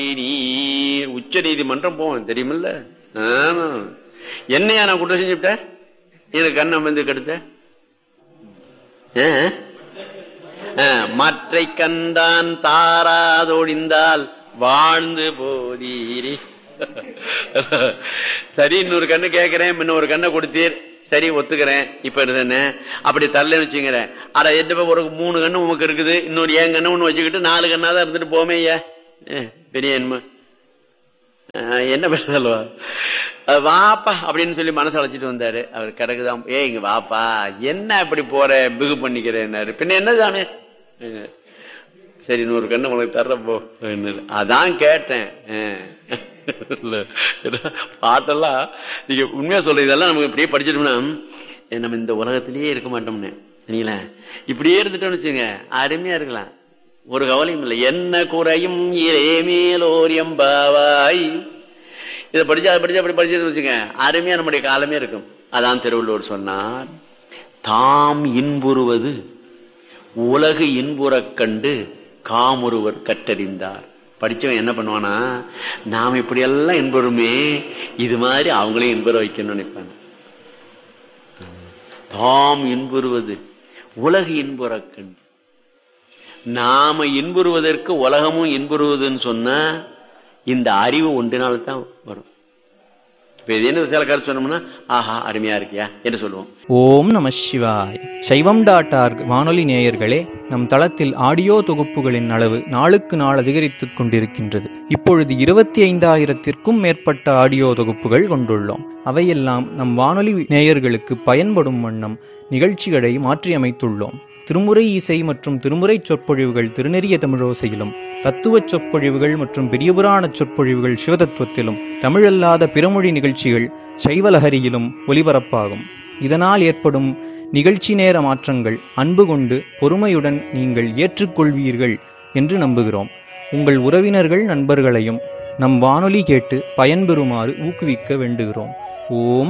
நீர் உச்ச நீதிமன்றம் போவேன் தெரியுமில்ல ஆமா. என்னையா நான் குற்றம் செஞ்சுட்டேன் எனக்கு கண்ணம் வந்து கெடுத்த ஆ? ஆ, மற்றை கண்டான் தாராதொழிந்தால் வாழ்ந்து போதீரி சரி இன்னொரு கண்ணு கேட்கிறேன் முன்ன ஒரு கண்ணை கொடுத்தீர் சரி ஒத்துக்கிறேன் இப்ப என்ன அப்படி தரலன்னு வச்சுக்கிறேன் அட என்ன ஒரு மூணு கண்ணு உமக்கு இருக்குது இன்னொரு ஏன் கண்ணு ஒண்ணு வச்சுக்கிட்டு நாலு கண்ணா தான் இருந்துட்டு போமே ஐயா ஏ, பெரிய என்மை ஆஹ் என்ன பேசுறல்வா வாப்பா அப்படின்னு சொல்லி மனசு அழைச்சிட்டு வந்தாரு அவர் கிடக்குதான் ஏய் இங்க வாப்பா என்ன இப்படி போற பிகு பண்ணிக்கிறேன்னாரு பின்ன என்ன தானே சரி நூறு கண்ணு உனக்கு தர்றேன் போ என்னது. அதான் கேட்டேன் ஆஹ். இல்ல, பாட்டெல்லாம் நீங்க உண்மையா சொல்ற இதெல்லாம் நமக்கு இப்படியே படிச்சிட்டோம்னா ஏ, நம்ம இந்த உலகத்திலேயே இருக்க மாட்டோம்னு சரிங்களா இப்படியே இருந்துட்டோம்னு வச்சுங்க அருமையா இருக்கலாம் ஒரு கவலையும் இல்லை என்ன குறையும் இறைமேலோர் எம்பாவாய் இதை படிச்சா அதை படிச்சா அப்படி படிச்சது வச்சுங்க அருமையா நம்முடைய காலமே இருக்கும் அதான் திருவள்ளுவர் சொன்னார் தாம் இன்புறுவது உலகு இன்புறக் கண்டு காமொருவர் கற்றறிந்தார் படிச்சவன் என்ன பண்ணுவானா நாம் இப்படி எல்லாம் இன்புறுமே இது மாதிரி அவங்களையும் இன்புற வைக்கணும்னு நினைப்பாங்க தாம் இன்புறுவது உலகு இன்புறக் கண்டு நாம இன்புறுவதற்கு உலகமும் இன்புறுவதுன்னு சொன்னா இந்த அறிவு ஒன்றினால்தான் வரும் இப்ப இது என்ன சில கருத்து சொன்னோம்னா ஆஹா அருமையா இருக்கியா என்று சொல்லுவோம் ஓம் நம சிவாய் சைவம் டாட் ஆர்க் வானொலி நேயர்களே நம் தளத்தில் ஆடியோ தொகுப்புகளின் அளவு நாளுக்கு நாள் அதிகரித்துக் கொண்டிருக்கின்றது இப்பொழுது இருபத்தி ஐந்தாயிரத்திற்கும் மேற்பட்ட ஆடியோ தொகுப்புகள் கொண்டுள்ளோம் அவையெல்லாம் நம் வானொலி நேயர்களுக்கு பயன்படும் வண்ணம் நிகழ்ச்சிகளை மாற்றியமைத்துள்ளோம் திருமுறை இசை மற்றும் திருமுறை சொற்பொழிவுகள் திருநெறிய தமிழோசையிலும் தத்துவச் சொற்பொழிவுகள் மற்றும் பெரியபுராண சொற்பொழிவுகள் சிவதத்துவத்திலும் தமிழல்லாத பிறமொழி நிகழ்ச்சிகள் சைவலஹரியிலும் ஒலிபரப்பாகும் இதனால் ஏற்படும் நிகழ்ச்சி நேர மாற்றங்கள் அன்பு கொண்டு பொறுமையுடன் நீங்கள் ஏற்றுக்கொள்வீர்கள் என்று நம்புகிறோம் உங்கள் உறவினர்கள் நண்பர்களையும் நம் வானொலி கேட்டு பயன்பெறுமாறு ஊக்குவிக்க வேண்டுகிறோம் ஓம்